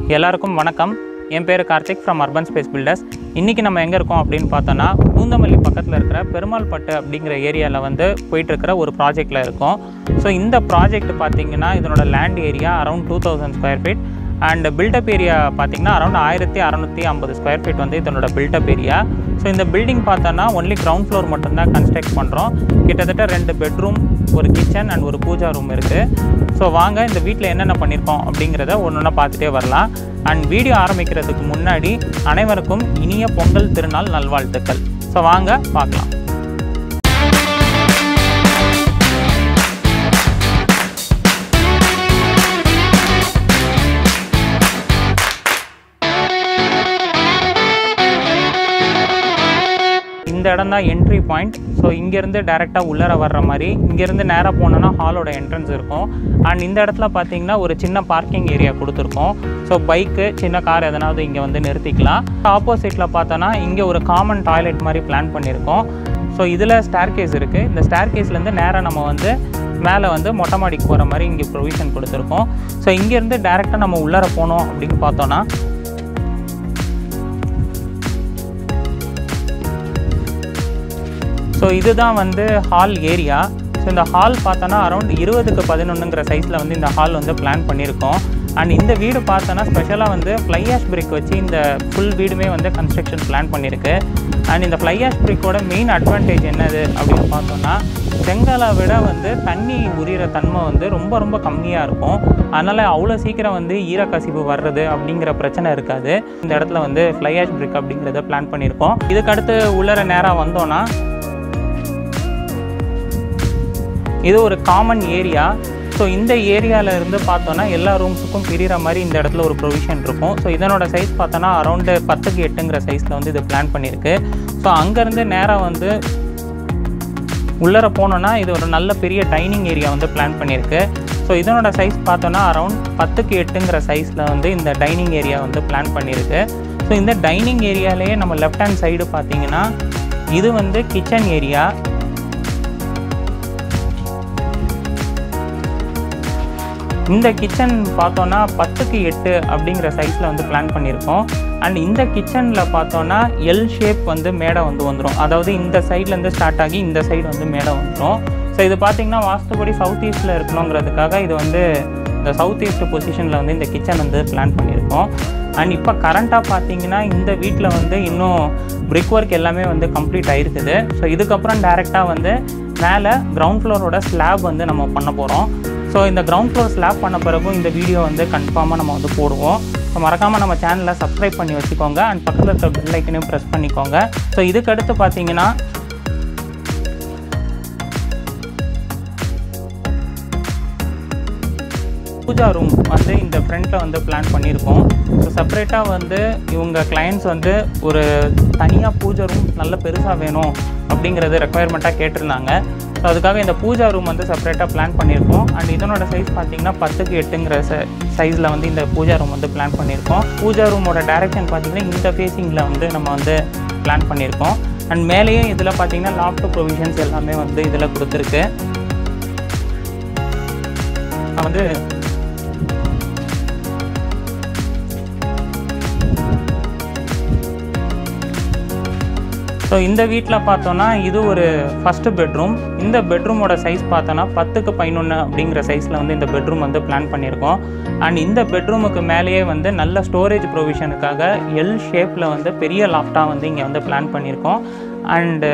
எல்லாருக்கும் வணக்கம் என் பேர் Karthik from urban space builders இன்றைக்கி நம்ம எங்கே இருக்கோம் அப்படின்னு பார்த்தோன்னா பூந்தமல்லி பக்கத்தில் இருக்கிற பெருமாள்பட்டு அப்படிங்கிற ஏரியாவில் வந்து போயிட்டுருக்கிற ஒரு ப்ராஜெக்டில் இருக்கோம் ஸோ இந்த ப்ராஜெக்ட் பார்த்தீங்கன்னா இதனோட land area around two thousand square feet and built up area பார்த்தீங்கன்னா அரௌண்ட் ஆயிரத்தி அறநூற்றி ஐம்பது ஸ்கொயர் ஃபீட் வந்து இதனோட பில்டப் ஏரியா ஸோ இந்த பில்டிங் பார்த்தோன்னா ஒன்லி கிரவுண்ட் ஃப்ளோர் மட்டும்தான் கன்ஸ்ட்ரக்ட் பண்ணுறோம் கிட்டத்தட்ட ரெண்டு பெட்ரூம் ஒரு கிச்சன் அண்ட் ஒரு பூஜா ரூம் இருக்குது ஸோ வாங்க இந்த வீட்டில் என்னென்ன பண்ணியிருக்கோம் அப்படிங்கிறத ஒன்று ஒன்றா பார்த்துட்டே வரலாம் அண்ட் வீடியோ ஆரம்பிக்கிறதுக்கு முன்னாடி அனைவருக்கும் இனிய பொங்கல் திருநாள் நல்வாழ்த்துக்கள் ஸோ வாங்க பார்க்கலாம் இந்த இடம் தான் என்ட்ரி பாயிண்ட் ஸோ இங்கேருந்து டேரெக்டாக உள்ளர வர்ற மாதிரி இங்கேருந்து நேராக போனோன்னா ஹாலோட என்ட்ரன்ஸ் இருக்கும் அண்ட் இந்த இடத்துல பார்த்தீங்கன்னா ஒரு சின்ன பார்க்கிங் ஏரியா கொடுத்துருக்கோம் ஸோ பைக்கு சின்ன கார் எதனாவது இங்கே வந்து நிறுத்திக்கலாம் ஆப்போசிட்டில் பார்த்தோன்னா இங்கே ஒரு காமன் டாய்லெட் மாதிரி பிளான் பண்ணியிருக்கோம் ஸோ இதில் ஸ்டேர் கேஸ் இருக்குது இந்த ஸ்டேர் கேஸ்லேருந்து நேராக நம்ம வந்து மேலே வந்து மொட்டை மாடிக்கு போகிற மாதிரி இங்கே ப்ரொவிஷன் கொடுத்துருக்கோம் ஸோ இங்கேருந்து டேரெக்டாக நம்ம உள்ளர போனோம் அப்படின்னு பார்த்தோன்னா ஸோ இதுதான் வந்து ஹால் ஏரியா ஸோ இந்த ஹால் பார்த்தோன்னா அரௌண்ட் இருபதுக்கு பதினொன்றுங்கிற சைஸில் வந்து இந்த ஹால் வந்து பிளான் பண்ணியிருக்கோம் அண்ட் இந்த வீடு பார்த்தோன்னா ஸ்பெஷலாக வந்து ஃப்ளையாஷ் பிரிக் வச்சு இந்த ஃபுல் வீடுமே வந்து கன்ஸ்ட்ரக்ஷன் பிளான் பண்ணியிருக்கு அண்ட் இந்த ஃப்ளையாஷ் பிரிக்கோட மெயின் அட்வான்டேஜ் என்னது அப்படின்னு பார்த்தோன்னா செங்கலை விட வந்து தண்ணி உரியிற தன்மை வந்து ரொம்ப ரொம்ப கம்மியாக இருக்கும் அதனால் அவ்வளோ சீக்கிரம் வந்து ஈரக்கசிவு வர்றது அப்படிங்கிற பிரச்சனை இருக்காது இந்த இடத்துல வந்து ஃப்ளையாஷ் பிரிக் அப்படிங்கிறத பிளான் பண்ணியிருக்கோம் இதுக்கடுத்து உள்ளர நேராக வந்தோன்னா இது ஒரு காமன் ஏரியா ஸோ இந்த ஏரியாவில் இருந்து பார்த்தோன்னா எல்லா ரூம்ஸுக்கும் பிரிகிற மாதிரி இந்த இடத்துல ஒரு ப்ரொவிஷன் இருக்கும் ஸோ இதனோட சைஸ் பார்த்தோன்னா அரௌண்டு பத்துக்கு எட்டுங்கிற சைஸில் வந்து இது பிளான் பண்ணியிருக்கு ஸோ அங்கேருந்து நேராக வந்து உள்ளர போனோன்னா இது ஒரு நல்ல பெரிய டைனிங் ஏரியா வந்து பிளான் பண்ணியிருக்கு ஸோ இதனோட சைஸ் பார்த்தோன்னா அரௌண்ட் பத்துக்கு எட்டுங்கிற சைஸில் வந்து இந்த டைனிங் ஏரியா வந்து பிளான் பண்ணியிருக்கு ஸோ இந்த டைனிங் ஏரியாலேயே நம்ம லெஃப்ட் ஹேண்ட் சைடு பார்த்தீங்கன்னா இது வந்து கிச்சன் ஏரியா இந்த கிச்சன் பார்த்தோன்னா பத்துக்கு எட்டு அப்படிங்கிற சைஸில் வந்து பிளான் பண்ணியிருக்கோம் அண்ட் இந்த கிச்சனில் பார்த்தோன்னா எல் ஷேப் வந்து மேடை வந்து வந்துடும் அதாவது இந்த சைட்லேருந்து ஸ்டார்ட் ஆகி இந்த சைடு வந்து மேடை வந்துடும் ஸோ இது பார்த்திங்கன்னா வாஸ்துபடி சவுத் ஈஸ்ட்டில் இருக்கணுங்கிறதுக்காக இது வந்து இந்த சவுத் ஈஸ்ட் பொசிஷனில் வந்து இந்த கிச்சன் வந்து பிளான் பண்ணியிருக்கோம் அண்ட் இப்போ கரண்ட்டாக பார்த்தீங்கன்னா இந்த வீட்டில் வந்து இன்னும் பிரிக் ஒர்க் எல்லாமே வந்து கம்ப்ளீட் ஆகிருக்குது ஸோ இதுக்கப்புறம் டேரெக்டாக வந்து மேலே கிரவுண்ட் ஃப்ளோரோட ஸ்லாப் வந்து நம்ம பண்ண போகிறோம் ஸோ இந்த கிரவுண்ட் ஃப்ளோர் ஸ்லாப் பண்ண பிறகும் இந்த வீடியோ வந்து கன்ஃபார்மாக நம்ம வந்து போடுவோம் ஸோ மறக்காமல் நம்ம சேனலை சப்ஸ்கிரைப் பண்ணி வச்சுக்கோங்க அண்ட் பக்கத்தில் இருக்க பெல் ஐக்கனையும் ப்ரெஸ் பண்ணிக்கோங்க ஸோ இதுக்கு அடுத்து பார்த்தீங்கன்னா பூஜா ரூம் வந்து இந்த ஃப்ரண்ட்டில் வந்து பிளான் பண்ணியிருக்கோம் ஸோ செப்பரேட்டாக வந்து இவங்க கிளைண்ட்ஸ் வந்து ஒரு தனியாக பூஜா ரூம் நல்ல பெருசாக வேணும் அப்படிங்கிறது ரெக்குயர்மெண்ட்டாக கேட்டிருந்தாங்க ஸோ அதுக்காக இந்த பூஜா ரூம் வந்து செப்பரேட்டாக பிளான் பண்ணியிருக்கோம் அண்ட் இதனோட சைஸ் பார்த்தீங்கன்னா பத்துக்கு எட்டுங்கிற ச சைஸில் வந்து இந்த பூஜா ரூம் வந்து பிளான் பண்ணியிருக்கோம் பூஜா ரூமோட டைரக்ஷன் பார்த்தீங்கன்னா இந்த ஃபேஸிங்கில் வந்து நம்ம வந்து பிளான் பண்ணியிருக்கோம் அண்ட் மேலேயும் இதில் பார்த்தீங்கன்னா லாஃப்ட் ப்ரொவிஷன்ஸ் எல்லாமே வந்து இதில் கொடுத்துருக்கு நான் வந்து ஸோ இந்த வீட்டில் பார்த்தோன்னா இது ஒரு ஃபஸ்ட்டு பெட்ரூம் இந்த பெட்ரூமோட சைஸ் பார்த்தோன்னா பத்துக்கு பதினொன்று அப்படிங்கிற சைஸில் வந்து இந்த பெட்ரூம் வந்து பிளான் பண்ணியிருக்கோம் அண்ட் இந்த பெட்ரூமுக்கு மேலேயே வந்து நல்ல ஸ்டோரேஜ் ப்ரொவிஷனுக்காக எல் ஷேப்பில் வந்து பெரிய லாஃப்டாக வந்து இங்கே வந்து பிளான் பண்ணியிருக்கோம் அண்டு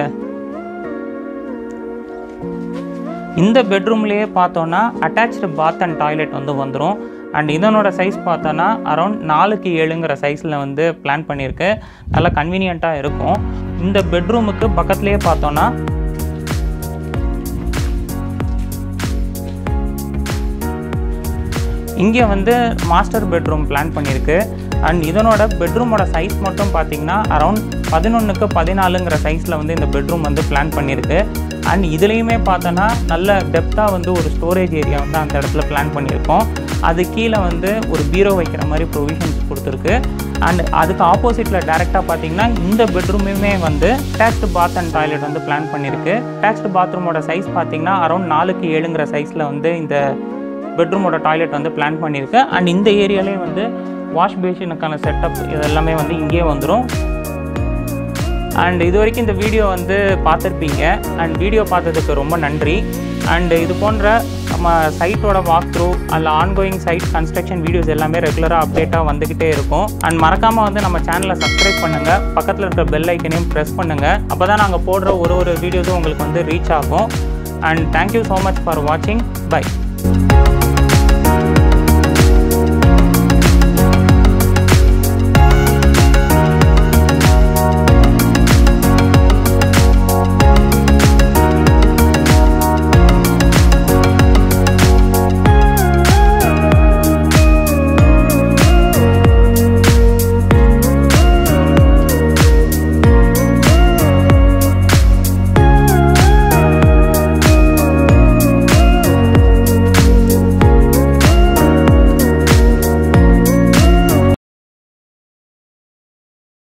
இந்த பெட்ரூம்லேயே பார்த்தோன்னா அட்டாச்சு பாத் அண்ட் டாய்லெட் வந்து வந்துடும் அண்ட் இதனோட சைஸ் பார்த்தோன்னா அரௌண்ட் நாலுக்கு ஏழுங்கிற சைஸில் வந்து பிளான் பண்ணியிருக்கு நல்லா கன்வீனியண்ட்டாக இருக்கும் இந்த பெட்ரூமுக்கு பக்கத்துலேயே பார்த்தோன்னா இங்கே வந்து மாஸ்டர் பெட்ரூம் பிளான் பண்ணியிருக்கு அண்ட் இதனோட பெட்ரூமோட சைஸ் மட்டும் பார்த்தீங்கன்னா அரௌண்ட் பதினொன்றுக்கு பதினாலுங்கிற சைஸில் வந்து இந்த பெட்ரூம் வந்து பிளான் பண்ணியிருக்கு அண்ட் இதுலேயுமே பார்த்தோன்னா நல்ல டெப்த்தாக வந்து ஒரு ஸ்டோரேஜ் ஏரியா வந்து அந்த இடத்துல பிளான் பண்ணியிருக்கோம் அது கீழே வந்து ஒரு பீரோ வைக்கிற மாதிரி ப்ரொவிஷன்ஸ் கொடுத்துருக்கு அண்ட் அதுக்கு ஆப்போசிட்டில் டேரெக்டாக பார்த்தீங்கன்னா இந்த பெட்ரூமுமே வந்து அட்டாச்டு பாத் அண்ட் டாய்லெட் வந்து பிளான் பண்ணியிருக்கு அட்டாச்டு பாத்ரூமோட சைஸ் பார்த்தீங்கன்னா அரௌண்ட் நாலுக்கு ஏழுங்கிற சைஸில் வந்து இந்த பெட்ரூமோட டாய்லெட் வந்து பிளான் பண்ணியிருக்கு அண்ட் இந்த ஏரியாலே வந்து வாஷ் பேஷனுக்கான செட்டப் இது எல்லாமே வந்து இங்கேயே வந்துடும் அண்ட் இது வரைக்கும் இந்த வீடியோ வந்து பார்த்துருப்பீங்க அண்ட் வீடியோ பார்த்ததுக்கு ரொம்ப நன்றி அண்ட் இது போன்ற நம்ம சைட்டோட வாக் த்ரூ அல்ல ஆன்கோயிங் சைட் கன்ஸ்ட்ரக்ஷன் வீடியோஸ் எல்லாமே ரெகுலராக அப்டேட்டாக வந்துக்கிட்டே இருக்கும் அண்ட் மறக்காமல் வந்து நம்ம சேனலை சப்ஸ்கிரைப் பண்ணுங்கள் பக்கத்தில் இருக்கிற பெல் ஐக்கனையும் ப்ரெஸ் பண்ணுங்கள் அப்போ தான் நாங்கள் போடுற ஒரு ஒரு வீடியோஸும் உங்களுக்கு வந்து ரீச் ஆகும் and thank you so much for வாட்சிங் பை